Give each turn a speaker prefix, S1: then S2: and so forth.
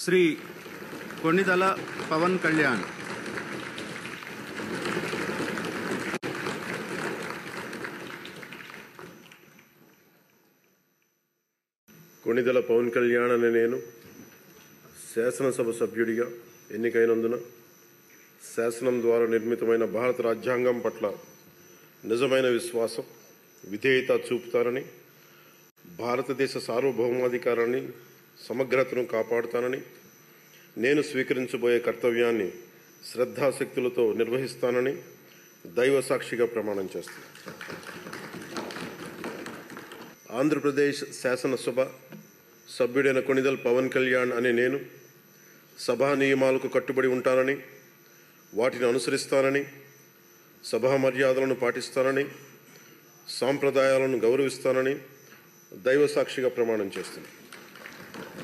S1: శ్రీ కొన్నిదల పవన్ కళ్యాణ్
S2: కొణిదెల పవన్ కళ్యాణ్ అనే నేను శాసనసభ సభ్యుడిగా ఎన్నికైనందున శాసనం ద్వారా నిర్మితమైన భారత రాజ్యాంగం పట్ల నిజమైన విశ్వాసం విధేయత చూపుతానని భారతదేశ సార్వభౌమాధికారాన్ని సమగ్రతను కాపాడుతానని నేను స్వీకరించబోయే కర్తవ్యాన్ని శ్రద్ధాశక్తులతో నిర్వహిస్తానని దైవ సాక్షిగా ప్రమాణం చేస్తాను ఆంధ్రప్రదేశ్ శాసనసభ సభ్యుడైన కొణిదల్ పవన్ కళ్యాణ్ అనే నేను సభా నియమాలకు కట్టుబడి ఉంటానని వాటిని అనుసరిస్తానని సభా మర్యాదలను పాటిస్తానని సాంప్రదాయాలను గౌరవిస్తానని దైవ సాక్షిగా ప్రమాణం చేస్తున్నాను